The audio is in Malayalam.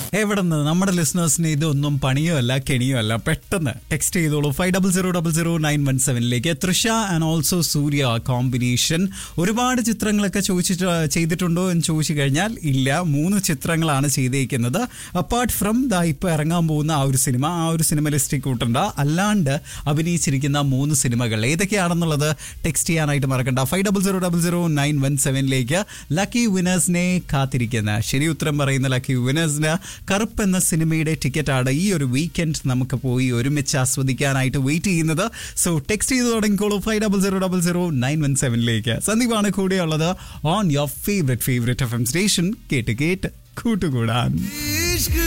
എവിടെ നിന്ന് നമ്മുടെ ലിസണേഴ്സിന് ഇതൊന്നും പണിയോ അല്ല കെണിയോ അല്ല പെട്ടെന്ന് ടെക്സ്റ്റ് ചെയ്തോളൂ five double zero double zero nine one സെവനിലേക്ക് Trisha and also Surya combination ഒരുപാട് ചിത്രങ്ങളൊക്കെ ചോദിച്ചിട്ട് ചെയ്തിട്ടുണ്ടോ എന്ന് ചോദിച്ചു കഴിഞ്ഞാൽ ഇല്ല മൂന്ന് ചിത്രങ്ങളാണ് ചെയ്തേക്കുന്നത് അപ്പാർട്ട് ഫ്രം ദാ ഇപ്പോൾ ഇറങ്ങാൻ പോകുന്ന ആ ഒരു സിനിമ ആ ഒരു സിനിമ ലിസ്റ്റിൽ കൂട്ടണ്ട അല്ലാണ്ട് അഭിനയിച്ചിരിക്കുന്ന മൂന്ന് സിനിമകൾ ഏതൊക്കെയാണെന്നുള്ളത് ടെക്സ്റ്റ് ചെയ്യാനായിട്ട് മറക്കണ്ട five double zero double zero nine one സെവനിലേക്ക് ലക്കി വിനേഴ്സിനെ കാത്തിരിക്കുന്ന ശരി ഉത്തരം പറയുന്ന ലക്കി വിനേഴ്സിന് കറുപ്പ് എന്ന സിനിമയുടെ ടിക്കറ്റാണ് ഈ ഒരു വീക്കെൻഡ് നമുക്ക് പോയി ഒരുമിച്ച് ആസ്വദിക്കാനായിട്ട് വെയിറ്റ് ചെയ്യുന്നത് സോ ടെക്സ്റ്റ് ചെയ്ത് തുടങ്ങിക്കോളൂ five double zero double zero nine one സെവനിലേക്ക് സന്ദീപാണ് കൂടെയുള്ളത് on your favourite favourite FM എം സ്റ്റേഷൻ കേട്ട് കേട്ട് കൂട്ടുകൂടാൻ इश्क